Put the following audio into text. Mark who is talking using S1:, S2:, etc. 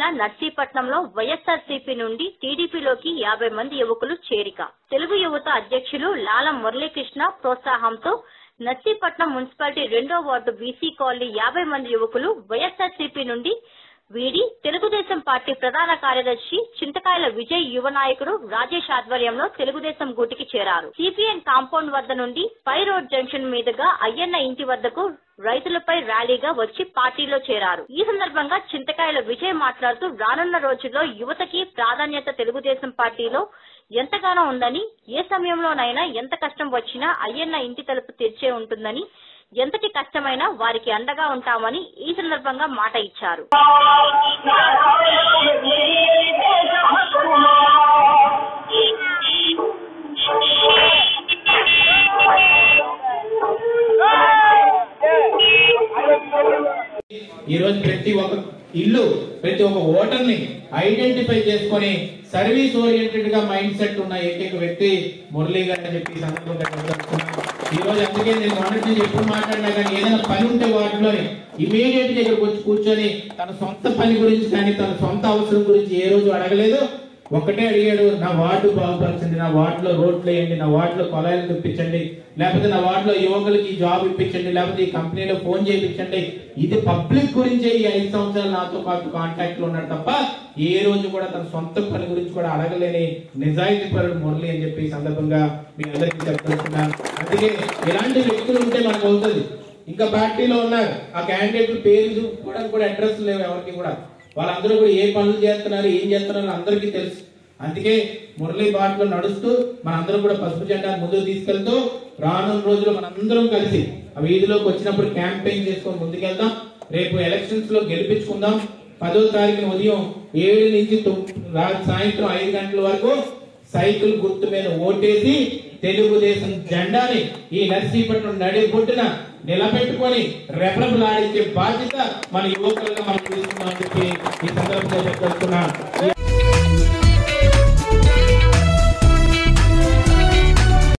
S1: నర్సీపట్నంలో వైఎస్ఆర్సీపీ నుండి టీడీపీలోకి యాభై మంది యువకులు చేరిక తెలుగు యువత అధ్యక్షులు లాలం మురళీకృష్ణ ప్రోత్సాహంతో నర్సీపట్నం మున్సిపాలిటీ రెండో వార్డు బీసీ కాలనీ యాభై మంది యువకులు వైఎస్ఆర్సీపీ నుండి వీడి తెలుగుదేశం పార్టీ ప్రధాన కార్యదర్శి చింతకాయల విజయ్ యువ నాయకుడు రాజేష్ ఆధ్వర్యంలో తెలుగుదేశం గూటికి చేరారు సిపిఎం కాంపౌండ్ వద్ద నుండి పై రోడ్ జంక్షన్ మీదుగా అయ్యన్న ఇంటి వద్దకు రైతులపై ర్యాలీగా వచ్చి పార్టీలో చేరారు ఈ సందర్భంగా చింతకాయల విజయ్ మాట్లాడుతూ రానున్న రోజుల్లో యువతకి ప్రాధాన్యత తెలుగుదేశం పార్టీలో ఎంతగానో ఉందని ఏ సమయంలోనైనా ఎంత కష్టం వచ్చినా అయ్యన్న ఇంటి తలుపు తెరిచే ఉంటుందని ఎంతటి కష్టమైనా వారికి అండగా ఉంటామని ఈ సందర్భంగా మాట ఇచ్చారు
S2: ఈ రోజు ప్రతి ఒక్క ఇల్లు ప్రతి ఒక్క ఓటర్ని ఐడెంటిఫై చేసుకొని సర్వీస్ ఓరియంటెడ్ గా మైండ్ సెట్ ఉన్న ఏకైక వ్యక్తి మురళీ గారు అని చెప్పి ఈ సందర్భంగా చెప్తున్నాను ఈ రోజు అందుకే నేను మొన్నటి నుంచి ఎప్పుడు మాట్లాడినా కానీ ఏదైనా పని ఉంటే వాటిలోని ఇమీడియట్ గా ఇక్కడికి వచ్చి కూర్చొని తన సొంత పని గురించి కానీ తన సొంత అవసరం గురించి ఏ రోజు అడగలేదు ఒక్కటే అడిగాడు నా వార్డు బాగుపరచండి నా వార్డులో రోడ్లు వేయండి నా వార్డులో కొలాయిలు తెప్పించండి లేకపోతే నా వార్డులో యువకులకి జాబ్ ఇప్పించండి లేకపోతే ఈ కంపెనీలో ఫోన్ చేయించండి ఇది పబ్లిక్ గురించే ఈ ఐదు సంవత్సరాలు నాతో పాటు కాంటాక్ట్ లో ఉన్నాడు తప్ప ఏ రోజు కూడా తన సొంత పని గురించి కూడా అడగలేని నిజాయితీ పరుడు మురళి అని చెప్పి ఈ సందర్భంగా మీ అందరికీ చెప్తున్నాను అందుకే ఇలాంటి వ్యక్తులు ఉంటే మనకు అవుతుంది ఇంకా పార్టీలో ఉన్నారు ఆ క్యాండిడేట్ పేరు చూపుకోవడానికి కూడా అడ్రస్ లేవు ఎవరికి కూడా వాళ్ళందరూ కూడా ఏ పనులు చేస్తున్నారు ఏం చేస్తున్నారు అందరికీ తెలుసు అందుకే మురళీ బాటలో నడుస్తూ మనందరం కూడా పసుపు జెండా ముందుకు తీసుకెళ్తూ రానున్న రోజుల్లో మనందరం కలిసి ఆ వీధిలోకి వచ్చినప్పుడు క్యాంపెయిన్ చేసుకొని ముందుకెళ్దాం రేపు ఎలక్షన్స్ లో గెలిపించుకుందాం పదో తారీఖున ఉదయం ఏడు నుంచి తొమ్- రా- సాయంత్రం ఐదు గంటల వరకు సైకిల్ గుర్తు మీద ఓటేసి తెలుగుదేశం జెండాని ఈ నర్సీపట్నం నడిబొట్టున నిలబెట్టుకొని రెపరెపలాడించే బాధ్యత మన యువకులుగా మనం తీసుకున్నామని చెప్పి ఈ సందర్భంగా చెప్తున్నాను